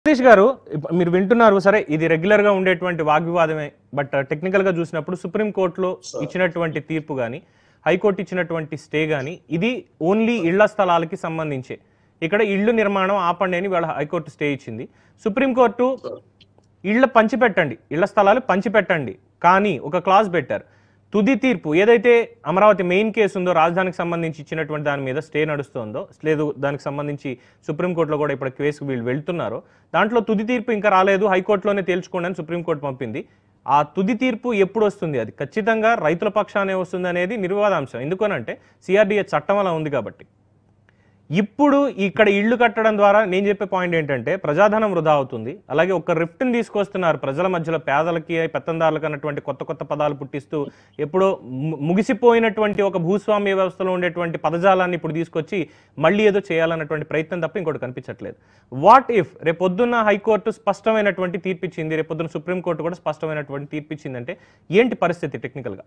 సతీష్ గారు ఇప్ప- మీరు వింటున్నారు సరే ఇది రెగ్యులర్ గా ఉండేటువంటి వాగ్వివాదమే బట్ టెక్నికల్ గా చూసినప్పుడు సుప్రీం కోర్టులో ఇచ్చినటువంటి తీర్పు గాని హైకోర్టు ఇచ్చినటువంటి స్టే గాని ఇది ఓన్లీ ఇళ్ల స్థలాలకి సంబంధించే ఇక్కడ ఇళ్ళు నిర్మాణం ఆపండి అని వాళ్ళ హైకోర్టు స్టే ఇచ్చింది సుప్రీంకోర్టు ఇళ్ళ పంచిపెట్టండి ఇళ్ల స్థలాలు పంచిపెట్టండి కానీ ఒక క్లాజ్ పెట్టారు తుది తీర్పు ఏదైతే అమరావతి మెయిన్ కేసు ఉందో రాజధానికి సంబంధించి ఇచ్చినటువంటి దాని మీద స్టే నడుస్తుందో లేదు దానికి సంబంధించి సుప్రీంకోర్టులో కూడా ఇప్పుడు కేసు వీళ్ళు వెళ్తున్నారో దాంట్లో తుది తీర్పు ఇంకా రాలేదు హైకోర్టులోనే తేల్చుకోండి అని సుప్రీంకోర్టు పంపింది ఆ తుది తీర్పు ఎప్పుడు వస్తుంది అది ఖచ్చితంగా రైతుల పక్షానే వస్తుంది అనేది నిర్వాదాంశం ఎందుకనంటే సిఆర్డిఏ చట్టం అలా ఉంది కాబట్టి ఇప్పుడు ఇక్కడ ఇళ్ళు కట్టడం ద్వారా నేను చెప్పే పాయింట్ ఏంటంటే ప్రజాధనం వృధా అవుతుంది అలాగే ఒక రిఫ్ట్ని తీసుకొస్తున్నారు ప్రజల మధ్యలో పేదలకి పెత్తందారులకు అన్నటువంటి కొత్త కొత్త పదాలు పుట్టిస్తూ ఎప్పుడో ము- ముగిసిపోయినటువంటి ఒక భూస్వామ్య వ్యవస్థలో ఉండేటువంటి పదజాలాన్ని ఇప్పుడు తీసుకొచ్చి మళ్ళీ ఏదో చేయాలన్నటువంటి ప్రయత్నం తప్ప ఇంకోటి కనిపించట్లేదు వాట్ ఇఫ్ రేపొద్దున్న హైకోర్టు స్పష్టమైనటువంటి తీర్పిచ్చింది రేపొద్దున సుప్రీంకోర్టు కూడా స్పష్టమైనటువంటి తీర్పిచ్చిందంటే ఏంటి పరిస్థితి టెక్నికల్గా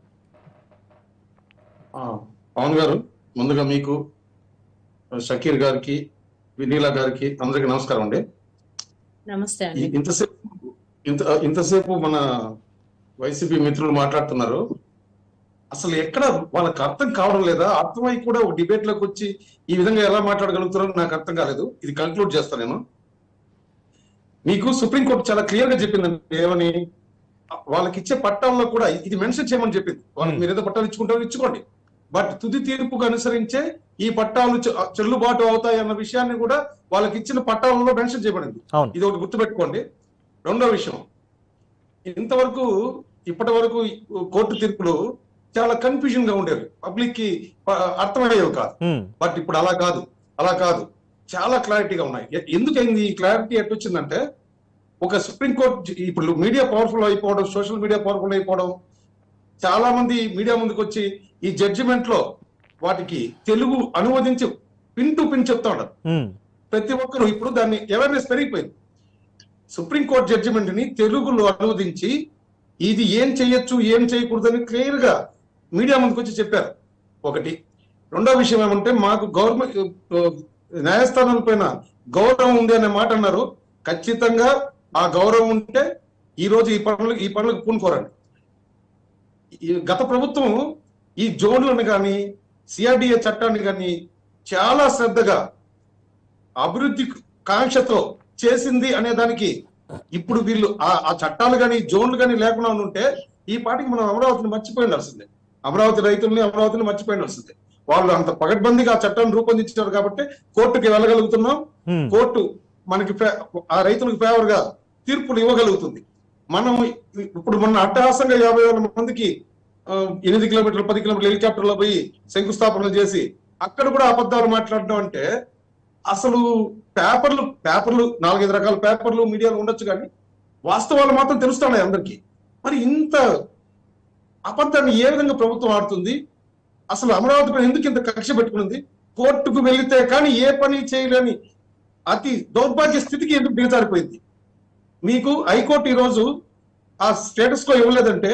ఆ, పవన్ గారు ముందుగా మీకు షకీర్ గారికి వినీలా గారికి అందరికి నమస్కారం అండి నమస్తే ఈ- అండి ఇంతసేపు ఇంత ఇంతసేపు మన వైసీపీ మిత్రులు మాట్లాడుతున్నారు అసలు ఎక్కడ వాళ్ళకి అర్థం కావడం లేదా అర్థమై కూడా ఒక డిబేట్ లోకి వచ్చి ఈ విధంగా ఎలా మాట్లాడగలుగుతారో నాకు అర్థం కాలేదు ఇది కంక్లూడ్ చేస్తాను నేను మీకు సుప్రీంకోర్టు చాలా క్లియర్ గా చెప్పిందండి ఏమని వాళ్ళకి ఇచ్చే పట్టాల్లో కూడా ఇది మెన్షన్ చేయమని చెప్పింది వాళ్ళకి Hmm. మీరు ఏదో పట్టాలు ఇచ్చుకుంటారో ఇచ్చుకోండి బట్ తుది తీర్పుకు అనుసరించే ఈ పట్టాలు చె- చెల్లుబాటు అవుతాయి అన్న విషయాన్ని కూడా వాళ్ళకి ఇచ్చిన పట్టాలలో మెన్షన్ చేయబడింది అవును ఇది ఒకటి గుర్తుపెట్టుకోండి రెండో విషయం ఇంతవరకు ఇప్పటి వరకు కోర్టు తీర్పులు చాలా కన్ఫ్యూజన్ గా ఉండేవి పబ్లిక్ కి ప- అర్థమయ్యేవి కాదు ఉమ్, బట్ ఇప్పుడు అలా కాదు అలా కాదు చాలా క్లారిటీగా ఉన్నాయి ఎ- ఎందుకైంది ఈ క్లారిటీ ఎట్టు వచ్చిందంటే ఒక సుప్రీంకోర్టు జ- ఇప్పుడు మీడియా పవర్ఫుల్ అయిపోవడం సోషల్ మీడియా పవర్ఫుల్ అయిపోవడం చాలా మంది మీడియా ముందుకు వచ్చి ఈ జడ్జిమెంట్ లో వాటికి తెలుగు అనువదించి పిన్ టు పిన్ చెప్తా ఉంటారు ఉమ్, ప్రతి ఒక్కరు ఇప్పుడు దాన్ని అవేర్నెస్ పెరిగిపోయింది సుప్రీంకోర్టు జడ్జిమెంట్ ని తెలుగులో అనువదించి ఇది ఏం చేయొచ్చు ఏం చేయకూడదని క్లియర్ గా మీడియా ముందుకు వచ్చి చెప్పారు ఒకటి రెండో విషయం ఏమంటే మాకు గవర్నమెంట్ న్యాయస్థానాల పైన గౌరవం ఉంది అనే మాట అన్నారు ఖచ్చితంగా ఆ గౌరవం ఉంటే ఈ రోజు ఈ పనులు ఈ పనులకు పూనుకోరండి ఈ గత ప్రభుత్వం ఈ జోన్లను కానీ సిఆర్డిఏ చట్టాన్ని కానీ చాలా శ్రద్ధగా అభివృద్ధి కాంక్షతో చేసింది అనే దానికి ఇప్పుడు వీళ్ళు ఆ ఆ చట్టాలు కానీ జోన్లు కానీ లేకుండా ఉంటే ఈ పాటికి మనం అమరావతిని మర్చిపోయి ఉండాల్సిందే అమరావతి రైతుల్ని అమరావతిని మర్చిపోయి ఉండాల్సిందే వాళ్ళు అంత పగడ్బందీగా ఆ చట్టాన్ని రూపొందించారు కాబట్టి కోర్టుకి వెళ్ళగలుగుతున్నాం ఉమ్, కోర్టు మనకి ఫే- ఆ రైతులకు ఫేవర్ గా తీర్పులు ఇవ్వగలుగుతుంది మనం ఇప్పుడు మొన్న అట్టహాసంగా యాభై వేల మందికి ఆ, ఎనిమిది కిలోమీటర్లు పది కిలోమీటర్లు హెలికాప్టర్లో పోయి శంకుస్థాపనలు చేసి అక్కడ కూడా అబద్ధాలు మాట్లాడడం అంటే అసలు పేపర్లు పేపర్లు నాలుగైదు రకాల పేపర్లు మీడియాలో ఉండొచ్చు కానీ వాస్తవాలు మాత్రం తెలుస్తున్నాయి అందరికీ మరి ఇంత అబద్ధాన్ని ఏ విధంగా ప్రభుత్వం ఆడుతుంది అసలు అమరావతి పైన ఎందుకు ఇంత కక్ష పెట్టుకున్నది కోర్టుకు వెళితే కానీ ఏ పని చేయలేని అతి దౌర్భాగ్య స్థితికి ఎందుకు దిగజారిపోయింది మీకు హైకోర్టు ఈరోజు ఆ స్టేటస్ కో ఇవ్వలేదంటే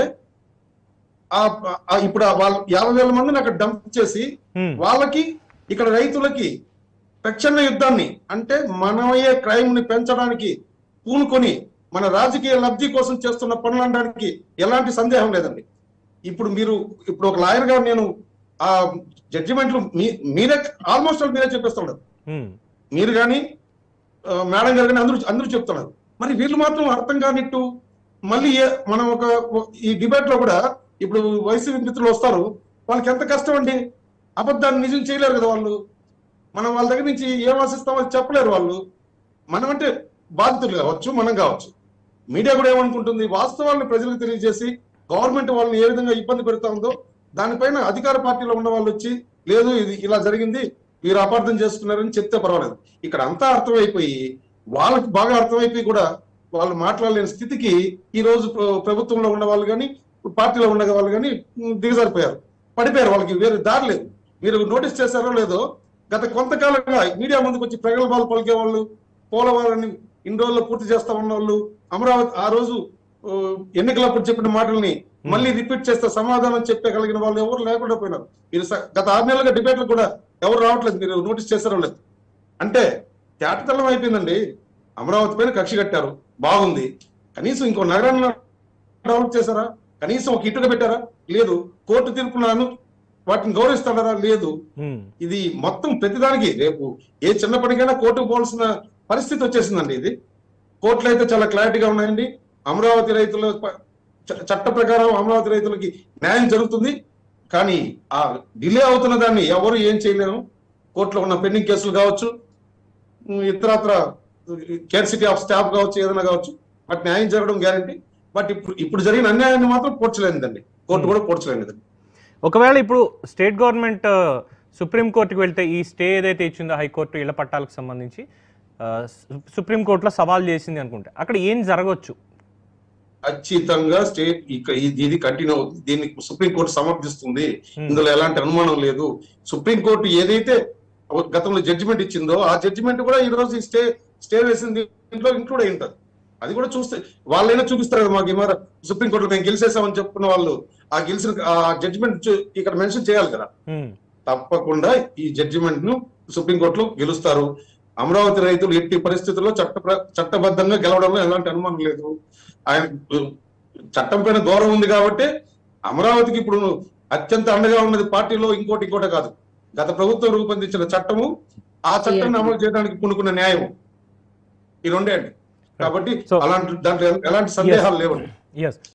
ఆ ఆ ఇప్పుడు ఆ వాళ్ళ యాభై వేల మందిని అక్కడ డంప్ చేసి ఉమ్, వాళ్ళకి ఇక్కడ రైతులకి ప్రచ్ఛన్న యుద్ధాన్ని అంటే మనమయ్యే క్రైమ్ ని పెంచడానికి పూనుకొని మన రాజకీయ లబ్ధి కోసం చేస్తున్న పనులు అనడానికి ఎలాంటి సందేహం లేదండి ఇప్పుడు మీరు ఇప్పుడు ఒక లాయర్ గా నేను ఆ జడ్జిమెంట్లు మీ- మీరే ఆల్మోస్ట్ ఆల్ మీరే చెప్పేస్తున్నారు ఉమ్, మీరు కానీ మేడం గారు కానీ అందరూ అందరూ చెప్తున్నారు మరి వీళ్ళు మాత్రం అర్థం కానిట్టు మళ్ళీ ఏ- మనం ఒక ఈ డిబేట్ లో కూడా ఇప్పుడు వైసీపీ మిత్రులు వస్తారు వాళ్ళకి ఎంత కష్టం అండి అబద్ధాన్ని నిజం చేయలేరు కదా వాళ్ళు మనం వాళ్ళ దగ్గర నుంచి ఏం ఆశిస్తామో అది చెప్పలేరు వాళ్ళు మనం అంటే బాధితులు కావచ్చు మనం కావచ్చు మీడియా కూడా ఏమనుకుంటుంది వాస్తవాలను ప్రజలకు తెలియజేసి గవర్నమెంట్ వాళ్ళని ఏ విధంగా ఇబ్బంది పెడతా ఉందో దానిపైన అధికార పార్టీలో ఉన్న వాళ్ళు వచ్చి లేదు ఇది ఇలా జరిగింది మీరు అపార్థం చేసుకున్నారని చెప్తే పర్వాలేదు ఇక్కడ అంతా అర్థమైపోయి వాళ్ళకి బాగా అర్థమైపోయి కూడా వాళ్ళు మాట్లాడలేని స్థితికి ఈ రోజు ప్ర- ప్రభుత్వంలో ఉన్న వాళ్ళు కానీ పార్టీలో ఉన్న వాళ్ళు కానీ ఉమ్, దిగజారిపోయారు పడిపోయారు వాళ్ళకి వేరే దారి లేదు మీరు నోటీస్ చేశారో లేదో గత కొంతకాలంగా మీడియా ముందుకు వచ్చి ప్రగల్భాలు పలికే వాళ్ళు పోలవరాన్ని ఇన్ని రోజుల్లో పూర్తి చేస్తా ఉన్న వాళ్ళు అమరావతి ఆ రోజు ఆ, ఎన్నికలప్పుడు చెప్పిన మాటల్ని మళ్ళీ రిపీట్ చేస్తే సమాధానం చెప్పగలిగిన వాళ్ళు ఎవరు లేకుండా పోయినారు మీరు స- గత ఆరు నెలలుగా డిబేట్లు కూడా ఎవరు రావట్లేదు మీరు నోటీస్ చేశారో లేదు అంటే తేటతెల్లం అయిపోయిందండి అమరావతి పైన కక్ష కట్టారు బాగుంది కనీసం ఇంకో నగరాన్ని డెవలప్ చేశారా కనీసం ఒక ఇటుక పెట్టారా లేదు కోర్టు తీర్పులను వాటిని గౌరవిస్తాడారా లేదు ఉమ్, ఇది మొత్తం ప్రతిదానికి రేపు ఏ చిన్న పనికైనా కోర్టుకు పోవాల్సిన పరిస్థితి వచ్చేసిందండి ఇది కోర్టులు అయితే చాలా క్లారిటీగా ఉన్నాయండి అమరావతి రైతుల ప- చ- చట్ట ప్రకారం అమరావతి రైతులకి న్యాయం జరుగుతుంది కానీ ఆ డిలే అవుతున్న దాన్ని ఎవరు ఏం చేయలేరు కోర్టులో ఉన్న పెండింగ్ కేసులు కావచ్చు ఉమ్, ఇతరత్ర కేర్సిటీ ఆఫ్ స్టాఫ్ కావచ్చు ఏదైనా కావచ్చు బట్ న్యాయం జరగడం గ్యారంటీ బట్ ఇప్పుడు ఇప్పుడు జరిగిన అన్యాయాన్ని మాత్రం పోడ్చలేనిదండి కోర్టు కూడా పోడ్చలేనిదండి ఒకవేళ ఇప్పుడు స్టేట్ గవర్నమెంట్ సుప్రీం కోర్టుకి వెళ్తే ఈ స్టే ఏదైతే ఇచ్చిందో హైకోర్టు ఇళ్ల పట్టాలకు సంబంధించి ఆ, సు- సుప్రీం కోర్టులో సవాల్ చేసింది అనుకుంటే అక్కడ ఏం జరగవచ్చు ఖచ్చితంగా స్టేట్ ఇక ఇది ఇది కంటిన్యూ అవుతుంది దీన్ని సుప్రీంకోర్టు సమర్థిస్తుంది ఇందులో ఎలాంటి అనుమానం లేదు సుప్రీంకోర్టు ఏదైతే గతంలో జడ్జిమెంట్ ఇచ్చిందో ఆ జడ్జిమెంట్ కూడా ఈ రోజు ఈ స్టే స్టే వేసింది దీంట్లో ఇంక్లూడ్ అయి ఉంటుంది అది కూడా చూస్తే వాళ్ళైనా చూపిస్తారు కదా మాకు ఇమార సుప్రీంకోర్టులో మేము గెలిచేసామని చెప్పుకున్న వాళ్ళు ఆ గెలిచిన ఆ జడ్జిమెంట్ ఇక్కడ మెన్షన్ చేయాలి కదా ఉమ్, తప్పకుండా ఈ జడ్జిమెంట్ ను సుప్రీంకోర్టులో గెలుస్తారు అమరావతి రైతులు ఎట్టి పరిస్థితుల్లో చట్ట ప్ర- చట్టబద్ధంగా గెలవడంలో ఎలాంటి అనుమానం లేదు ఆయన ఉ, చట్టం పైన గౌరవం ఉంది కాబట్టి అమరావతికి ఇప్పుడు అత్యంత అండగా ఉన్నది పార్టీలో ఇంకోటి ఇంకోటి కాదు గత ప్రభుత్వం రూపొందించిన చట్టము ఆ చట్టాన్ని అమలు చేయడానికి పూనుకున్న న్యాయం ఈ రెండే అండి కాబట్టి So- అలాంటి దాంట్లో ఎలాంటి సందేహాలు లేవండి ఎస్